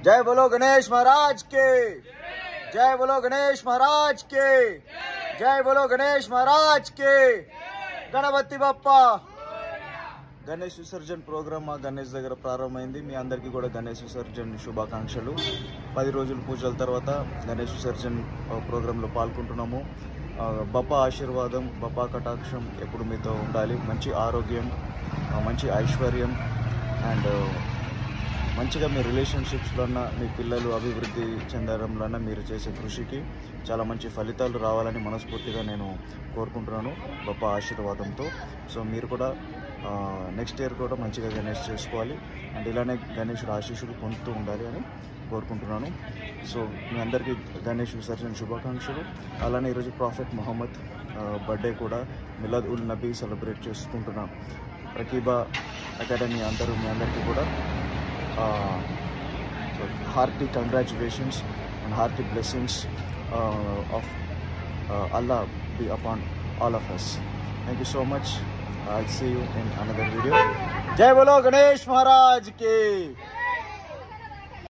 जय बोलो गणेश महाराज के जय बोलो गणेश महाराज के जय बोलो गणेश महाराज के గణపతి బప్ప గణేష్ విసర్జన్ ప్రోగ్రామ్ మా గణేష్ దగ్గర ప్రారంభమైంది మీ అందరికీ కూడా గణేష్ విసర్జన్ శుభాకాంక్షలు పది రోజుల పూజల తర్వాత గణేష్ విసర్జన్ ఆ, ప్రోగ్రాంలో పాల్గొంటున్నాము ఆ, బప్ప ఆశీర్వాదం బప్ప కటాక్షం ఎప్పుడు మీతో ఉండాలి మంచి ఆరోగ్యం ఆ, మంచి ఐశ్వర్యం అండ్ మంచిగా మీ రిలేషన్షిప్స్లోన మీ పిల్లలు అభివృద్ధి చెందడంలోన మీరు చేసే కృషికి చాలా మంచి ఫలితాలు రావాలని మనస్ఫూర్తిగా నేను కోరుకుంటున్నాను గొప్ప ఆశీర్వాదంతో సో మీరు కూడా నెక్స్ట్ ఇయర్ కూడా మంచిగా గణేష్ చేసుకోవాలి అండ్ ఇలానే గణేషుడు ఆశీస్సులు పొందుతూ ఉండాలి అని కోరుకుంటున్నాను సో మీ అందరికీ గణేష్ విసర్జన శుభాకాంక్షలు అలానే ఈరోజు ప్రాఫెట్ మొహమ్మద్ బర్త్డే కూడా మిలాద్ ఉల్ నబీ సెలబ్రేట్ చేసుకుంటున్నాం ప్రకీబా అకాడమీ అందరూ మీ అందరికీ కూడా uh, so hearty congratulations and hearty blessings uh, of uh, Allah be upon all of us. Thank you so much. I'll see you in another video. Jai Bolo Ganesh Maharaj ki.